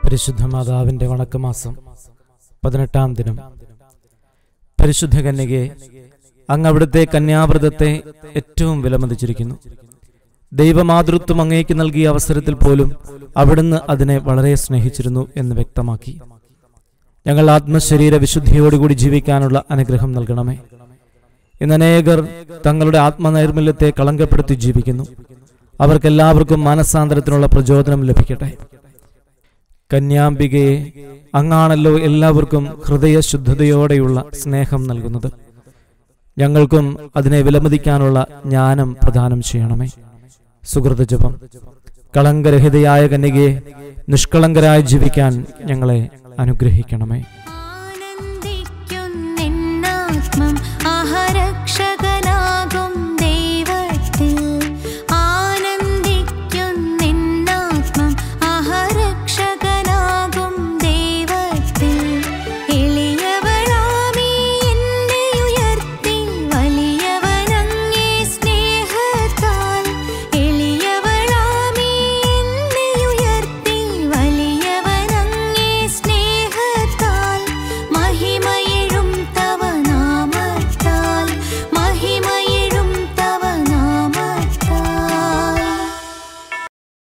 പരിശുദ്ധ മാതാവിന്റെ വണക്കമാസം പതിനെട്ടാം ദിനം പരിശുദ്ധ കന്യകയെ അങ്ങ് അവിടുത്തെ കന്യാവ്രതത്തെ ഏറ്റവും വിലമതിച്ചിരിക്കുന്നു ദൈവമാതൃത്വം അങ്ങേക്ക് നൽകിയ അവസരത്തിൽ പോലും അവിടുന്ന് അതിനെ വളരെ സ്നേഹിച്ചിരുന്നു എന്ന് വ്യക്തമാക്കി ഞങ്ങൾ ആത്മശരീര വിശുദ്ധിയോടുകൂടി ജീവിക്കാനുള്ള അനുഗ്രഹം നൽകണമേ ഇന്ന് അനേകർ തങ്ങളുടെ ആത്മനൈർമല്യത്തെ കളങ്കപ്പെടുത്തി ജീവിക്കുന്നു അവർക്കെല്ലാവർക്കും മാനസാന്തരത്തിനുള്ള പ്രചോദനം ലഭിക്കട്ടെ കന്യാംബികയെ അങ്ങാണല്ലോ എല്ലാവർക്കും ഹൃദയശുദ്ധതയോടെയുള്ള സ്നേഹം നൽകുന്നത് ഞങ്ങൾക്കും അതിനെ വിലമതിക്കാനുള്ള ജ്ഞാനം പ്രദാനം ചെയ്യണമേ സുഹൃത ജപം കളങ്കരഹിതയായ കന്യകയെ നിഷ്കളങ്കരായി ജീവിക്കാൻ ഞങ്ങളെ അനുഗ്രഹിക്കണമേ